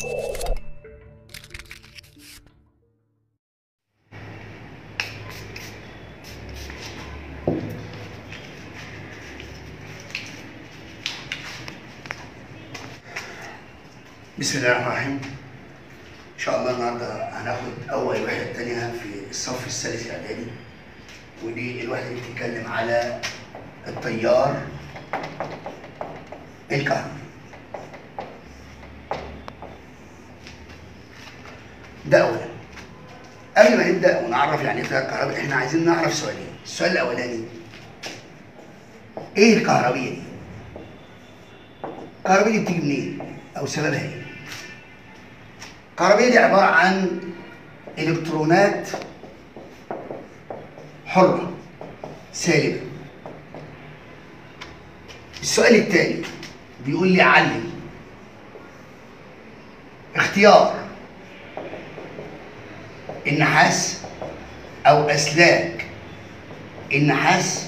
بسم الله الرحمن الرحيم ان شاء الله النهارده هناخد اول وحده تانية في الصف الثالث الاعدادي ودي الوحده اللي بتتكلم على التيار الكهربي ده اولا قبل ما نبدا ونعرف يعني ايه تيار كهربي احنا عايزين نعرف سؤالين السؤال الاولاني ايه الكهربيه دي الكهربيه دي بتيجي منين او سببها ايه الكهربية دي عبارة عن إلكترونات حرة سالبة السؤال التالي بيقول لي علم اختيار النحاس أو أسلاك النحاس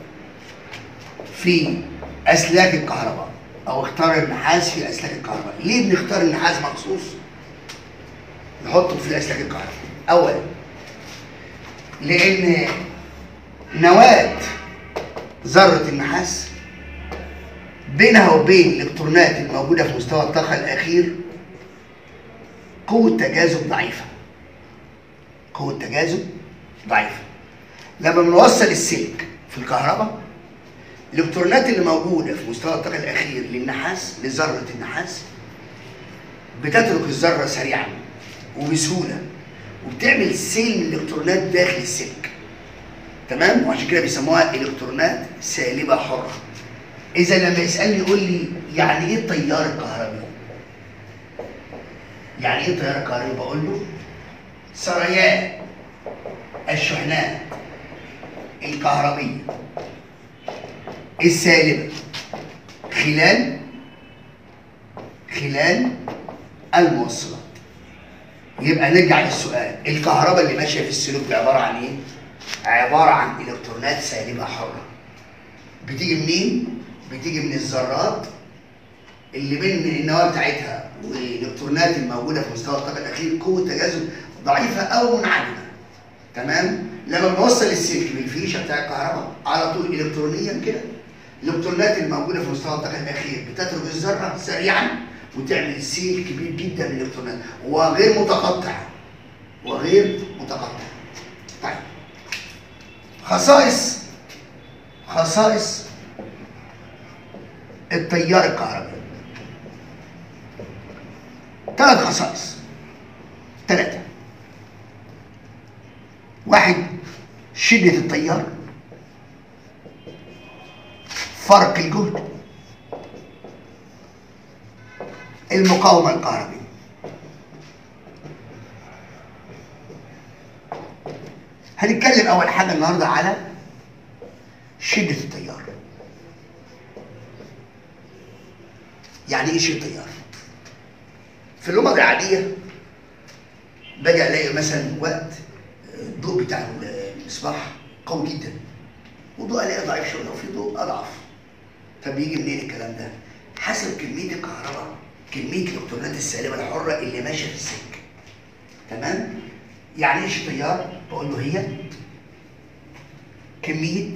في أسلاك الكهرباء أو اختار النحاس في أسلاك الكهرباء ليه بنختار النحاس مخصوص؟ نحطه في اسلاك الكهرباء اولا لان نواه ذره النحاس بينها وبين الالكترونات الموجوده في مستوى الطاقه الاخير قوه تجاذب ضعيفه قوه تجاذب ضعيفه لما بنوصل السلك في الكهرباء الالكترونات اللي موجوده في مستوى الطاقه الاخير للنحاس لذره النحاس بتترك الذره سريعا وبسهوله وبتعمل سيل من الالكترونات داخل السلك تمام وعشان كده بيسموها الكترونات سالبه حره اذا لما يسالني يقول لي يعني ايه التيار الكهربي يعني ايه التيار الكهربي بقول له سريان الشحنات الكهربيه السالبه خلال خلال الموصلات يبقى نرجع للسؤال الكهرباء اللي ماشيه في السلوك دي عباره عن ايه؟ عباره عن الكترونات سالبه حره بتيجي منين؟ بتيجي من الذرات اللي بين النواه بتاعتها والالكترونات الموجوده في مستوى الطاقه الاخير قوه تجاذب ضعيفه او منعدمه تمام؟ لما بنوصل السلك بالفيشه بتاع الكهرباء على طول الكترونيا كده الالكترونات الموجوده في مستوى الطاقه الاخير بتترك الذره سريعا وتعمل سيل كبير جدا من الالكترونات وغير متقطع وغير متقطع طيب خصائص خصائص التيار الكهربي ثلاث خصائص ثلاثة واحد شدة التيار فرق الجهد المقاومة الكهربية هنتكلم أول حاجة النهاردة على شدة التيار يعني إيه شدة التيار؟ في اللغة العادية باجي ألاقي مثلا وقت الضوء بتاع المصباح قوي جدا وضوء ألاقيه ضعيف شوية وفي ضوء أضعف فبيجي منين الكلام ده؟ حسب كمية الكهرباء كميه الالكترونات السالبه الحره اللي ماشيه في السلك تمام يعني ايش التيار بقول له هي كميه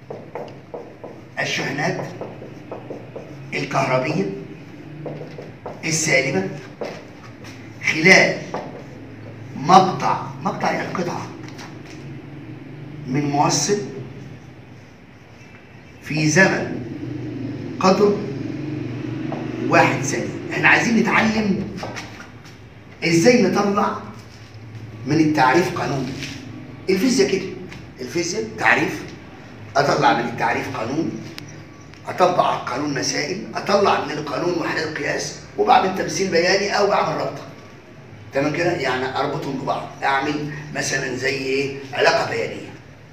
الشحنات الكهربيه السالبه خلال مقطع مقطع يعني قطعه من موصل في زمن قدره واحد ثانية احنا عايزين نتعلم ازاي نطلع من التعريف قانون الفيزياء كده الفيزياء تعريف اطلع من التعريف قانون اطبق على القانون مسائل اطلع من القانون وحدات قياس وبعمل تمثيل بياني او بعمل رابطه تمام كده يعني اربطهم ببعض اعمل مثلا زي ايه علاقه بيانيه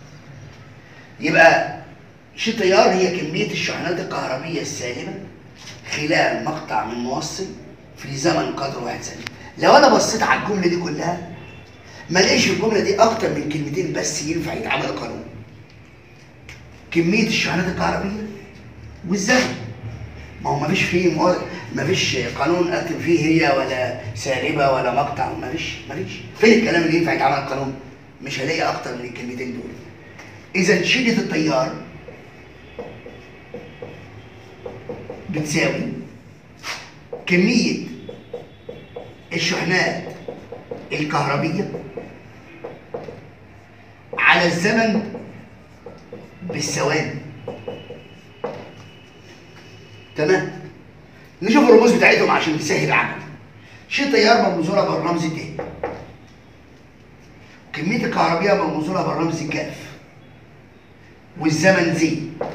يبقى شي تيار هي كميه الشحنات الكهربيه السالبه خلال مقطع من موصل في زمن قدر واحد ثانيه لو انا بصيت على الجمله دي كلها ما لقيش الجمله دي اكتر من كلمتين بس ينفع يتعمل قانون كميه الشحنات الكهربيه والزمن ما هو مفيش فيه مو... مفيش قانون اكتب فيه هي ولا سالبه ولا مقطع مفيش مفيش فين الكلام اللي ينفع يتعمل قانون مش هلاقي اكتر من الكلمتين دول اذا شده التيار بتساوي كميه الشحنات الكهربيه على الزمن بالثواني تمام نشوف الرموز بتاعتهم عشان نسهل العمل شيء تيار مرموز لها بالرمز ت كمية الكهربية مرموز لها بالرمز كاف والزمن زي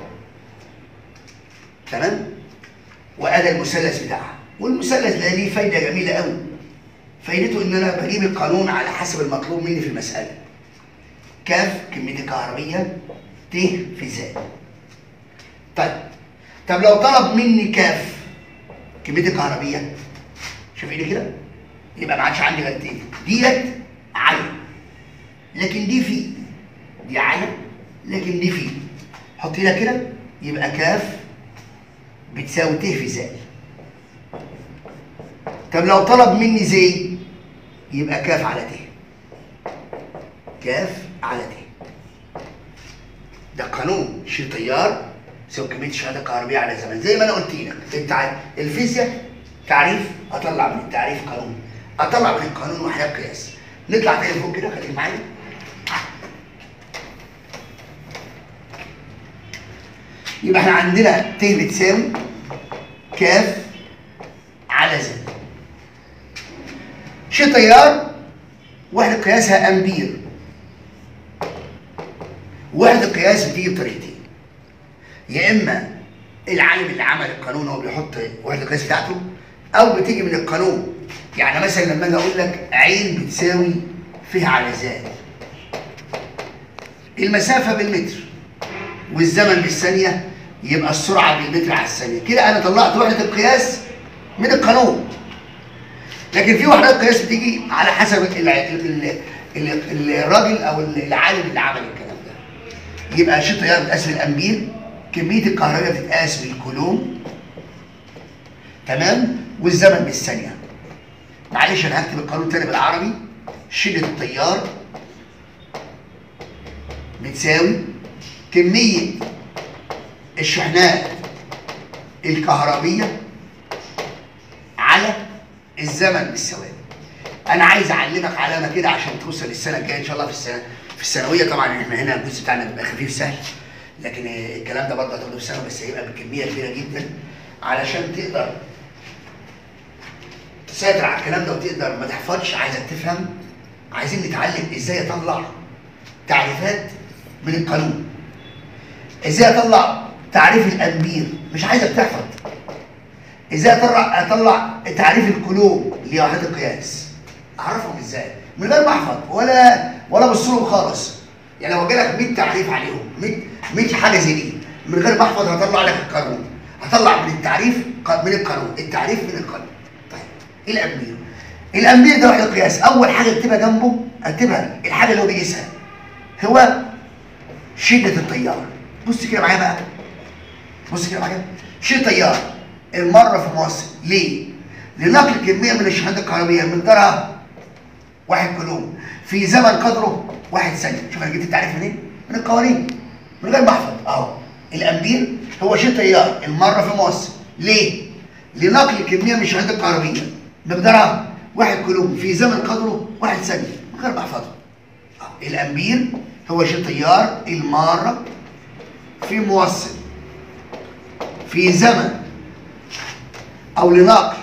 تمام وادي المثلث بتاعها والمثلث ده ليه فايدة جميلة قوي فايدته ان انا بجيب القانون على حسب المطلوب مني في المسألة كاف كمية الكهربية ت في زائد طيب طب لو طلب مني كاف كمية الكهربية شوف ايدي كده يبقى ما عادش عندي غير تاني ديت على لكن دي في دي على لكن دي في حط ايدك كده يبقى كاف بتساوي ت في زائد طب لو طلب مني زي يبقى كاف على ت كاف على ت ده قانون شيل تيار يساوي كميه الشهاده الكهربائيه على زمن زي ما انا قلت لك انت الفيزياء تعريف اطلع من التعريف قانون اطلع من القانون وحدات قياس نطلع تاني فوق كده خليك معايا يبقى احنا عندنا ت بتساوي كاف على زد شيء تيار وحدة قياسها امبير وحدة قياس بتيجي بطريقتين يا اما العالم اللي عمل القانون هو بيحط وحدة القياس بتاعته او بتيجي من القانون يعني مثلا لما اجي اقول لك عين بتساوي فيها على زائد المسافة بالمتر والزمن بالثانية يبقى السرعة بالمتر على الثانية كده أنا طلعت وحدة القياس من القانون لكن في وحدات قياس بتيجي على حسب ال ال ال الراجل أو العالم اللي عمل الكلام ده يبقى شيء تيار بتقاس بالأمبير كمية الكهرباء بتتقاس بالكولوم تمام والزمن بالثانية معلش أنا هكتب القانون تاني بالعربي شدة التيار بتساوي كمية الشحنات الكهربية على الزمن بالثواني أنا عايز أعلمك علامة كده عشان توصل السنة الجاية إن شاء الله في السنة في الثانوية طبعا إحنا هنا الجزء بتاعنا بيبقى خفيف سهل لكن الكلام ده برضه هتاخده في سنة بس هيبقى بكمية كبيرة جدا علشان تقدر تسيطر على الكلام ده وتقدر ما تحفظش عايزك تفهم عايزين نتعلم ازاي اطلع تعريفات من القانون ازاي اطلع تعريف الامبير مش عايزك تحفظ ازاي اطلع اطلع تعريف الكولوم اللي هي وحدات القياس اعرفهم ازاي من غير ما احفظ ولا ولا ابص لهم خالص يعني لو جالك 100 تعريف عليهم 100 100 حاجه زي دي من غير ما احفظ هطلع لك القانون هطلع من التعريف من القانون التعريف من القانون طيب ايه الامبير الامبير ده وحده قياس اول حاجه اكتبها جنبه اكتبها الحاجه اللي هو بيقيسها هو شده التيار بص كده معايا بقى بص كده معايا شده تيار المره في موصل ليه لنقل كميه من الشحنات الكهربائيه مقدارها واحد كولوم في زمن قدره واحد ثانيه شوف انا جبت التعريف منين من القوانين من غير ما احفظ اهو الامبير هو شده تيار المره في موصل ليه لنقل كميه من الشحنات الكهربائيه مقدارها واحد كولوم في زمن قدره واحد ثانيه من غير ما احفظه الامبير هو شيء تيار المارة في موصل في زمن او لنقل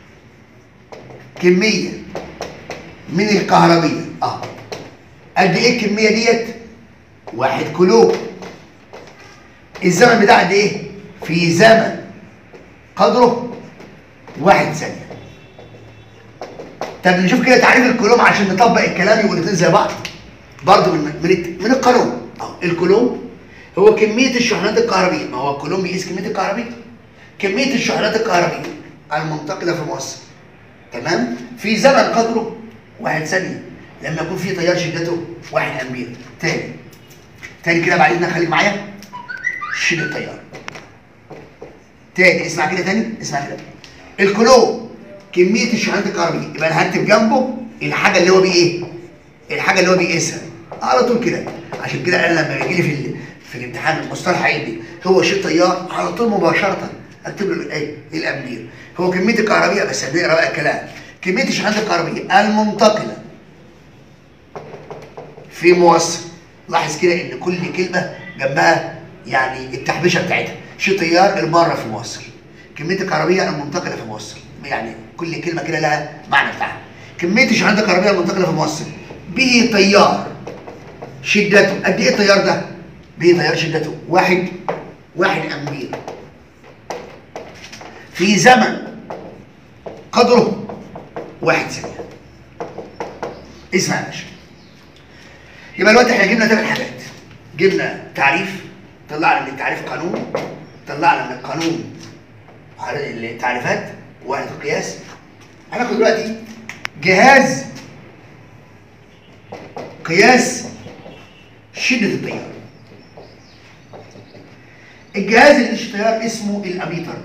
كمية من الكهربية اه قد ايه الكمية ديت واحد كولوم الزمن بتاع قد ايه في زمن قدره واحد ثانية طب نشوف كده تعريف الكولوم عشان نطبق الكلام يبقوا الاثنين زي بعض برضه من من من القانون اهو الكولوم هو كميه الشحنات الكهربيه ما هو الكولوم بيقيس كميه الكهربيه كميه الشحنات الكهربيه المنتقله في موصل تمام في زمن قدره واحد ثانيه لما يكون في تيار شدته واحد امبير تاني تاني كده بعد اذنك خليك معايا شيل التيار تاني اسمع كده تاني اسمع كده الكولوم كميه الشحنات الكهربائيه يبقى انا هكتب جنبه الحاجه اللي هو بيه ايه الحاجه اللي هو بيقيسها على طول كده عشان كده انا لما بيجي لي في ال... في الامتحان المصطلح علمي هو شيء تيار على طول مباشره اكتب له ايه الامبير هو كميه الكهربائيه بس بنقرا بقى الكلام كميه الشحنات الكهربائيه المنتقله في موصل لاحظ كده ان كل كلمه جنبها يعني التحبيشه بتاعتها شيء تيار المره في موصل كميه الكهربائيه المنتقله في موصل يعني كل كلمه كده لها معنى بتاعها كميه الشحنات الكهربائيه المنتقله في موصل به تيار شدته قد ايه التيار ده به تيار شدته واحد واحد امبير في زمن قدره واحد ثانيه اسمع يا باشا يبقى دلوقتي احنا جبنا ثلاث حاجات جبنا تعريف طلعنا من التعريف قانون طلعنا من القانون التعريفات وحده القياس هناخد دلوقتي جهاز قياس شدة التيار الجهاز اللي يشتغل التيار اسمه الاميتر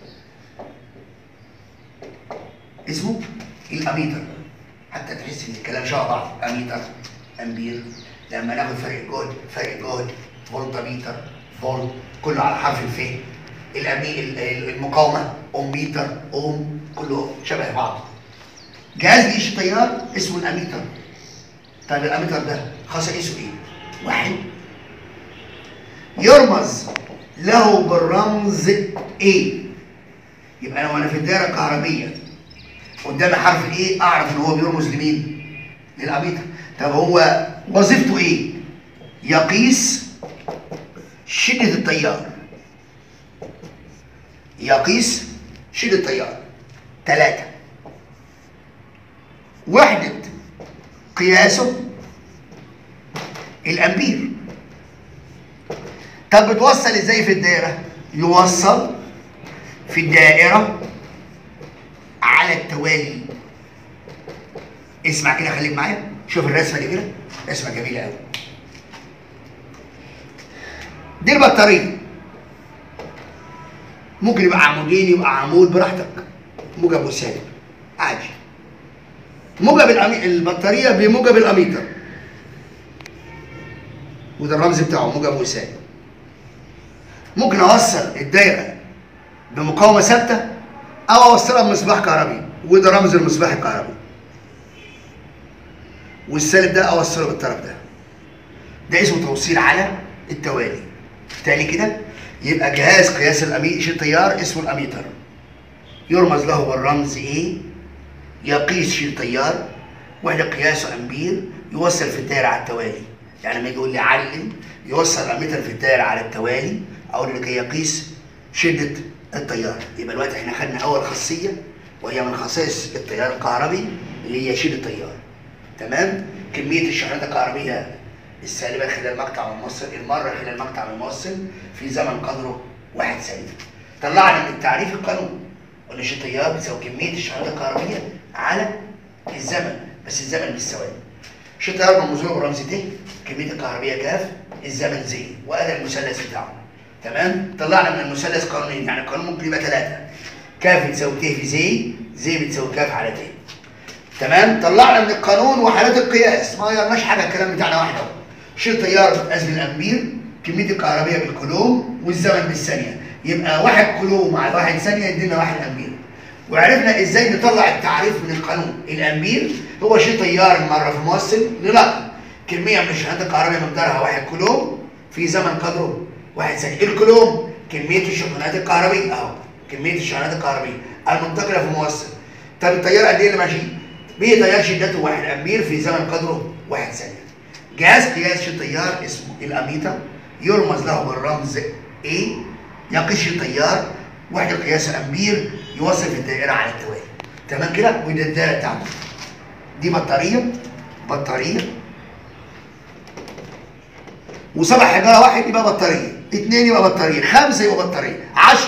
اسمه الاميتر حتى تحس ان الكلام شبه بعض اميتر امبير لما ناخد فرق الجهد فرق الجهد فولت اميتر فولت كله على حرف الف الامي المقاومه اوميتر اوم كله شبه بعض جهاز قياس التيار اسمه الاميتر طيب الاميتر ده خصائصه ايه واحد يرمز له بالرمز A يبقى انا وانا في الدائره الكهربيه قدامي حرف ايه اعرف ان هو بيرمز لمين للاميتر طب هو وظيفته ايه يقيس شده التيار يقيس شده التيار ثلاثة وحدة قياسه الامبير طب بتوصل ازاي في الدائره يوصل في الدائره على التوالي اسمع كده خليك معايا شوف الرسمه دي كده رسمه جميله قوي دي البطاريه ممكن يبقى عمودين يبقى عمود براحتك موجب وسالب عادي موجب الأمي... البطاريه بموجب الاميتر وده الرمز بتاعه موجب وسالب ممكن اوصل الدايره بمقاومه ثابته او اوصلها بمصباح كهربي وده رمز المصباح الكهربي والسالب ده اوصله بالطرف ده ده اسمه توصيل على التوالي تاني كده يبقى جهاز قياس الاميش التيار اسمه الاميتر يرمز له بالرمز A يقيس شيء تيار وحده قياسه امبير يوصل في الدائره على التوالي يعني لما يجي يقول لي علم يوصل الاميتر في الدائره على التوالي او لكي يقيس شده التيار يبقى دلوقتي احنا خدنا اول خاصيه وهي من خصائص التيار الكهربي اللي هي شده التيار تمام كميه الشحنات الكهربيه السالبه خلال مقطع الموصل المره خلال مقطع الموصل في زمن قدره واحد ثانيه طلعنا من التعريف القانون قلنا شده التيار بتساوي كميه الشحنات الكهربيه على الزمن بس الزمن بالثواني شده التيار مرموز له برمز ت كميه الكهربيه كاف الزمن زي وادي المثلث بتاعه تمام طلعنا من المثلث قانونين يعني القانون ممكن يبقى ثلاثه كاف بتساوي ت في زي زي بتساوي كاف على ت تمام طلعنا من القانون وحالات القياس ما غيرناش حاجه الكلام بتاعنا واحد اهو شيل تيار بتقاس بالامبير كميه الكهربيه بالكولوم والزمن بالثانيه يبقى واحد كولوم على واحد ثانيه يدينا واحد امبير وعرفنا ازاي نطلع التعريف من القانون الامبير هو شيء تيار مره في موصل لرقم كميه من الشحنات الكهربائيه مقدارها واحد كولوم في زمن قدره واحد ثانيه الكولوم كميه الشحنات الكهربائيه اهو كميه الشحنات الكهربائيه المنتقله في موصل طب التيار قد ايه اللي ماشي؟ به تيار شدته واحد امبير في زمن قدره واحد ثانيه جهاز قياس التيار اسمه الاميتر يرمز له بالرمز A يقيس التيار وحده قياس امبير يوصل في الدائره على التوالي تمام كده وده الدائره بتاعته دي بطاريه بطاريه وسبع حجاره واحد يبقى بطاريه اثنين يبقى بطاريه خمسه يبقى بطاريه 10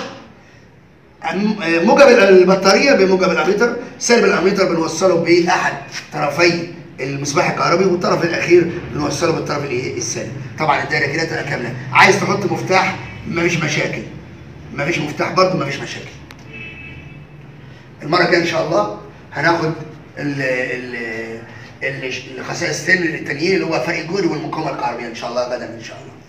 موجب البطاريه بموجب الاميتر سالب الاميتر بنوصله باحد طرفي المصباح الكهربي والطرف الاخير بنوصله بالطرف الايه السالب طبعا الدايره كده تبقى كامله عايز تحط مفتاح مفيش مشاكل مفيش مفتاح برضه مفيش مشاكل المره الجايه ان شاء الله هناخد ال ال ال- الخصائص التانيين اللي هو فرق الجهد والمقاومه الكهربائيه ان شاءالله غدا ان شاء الله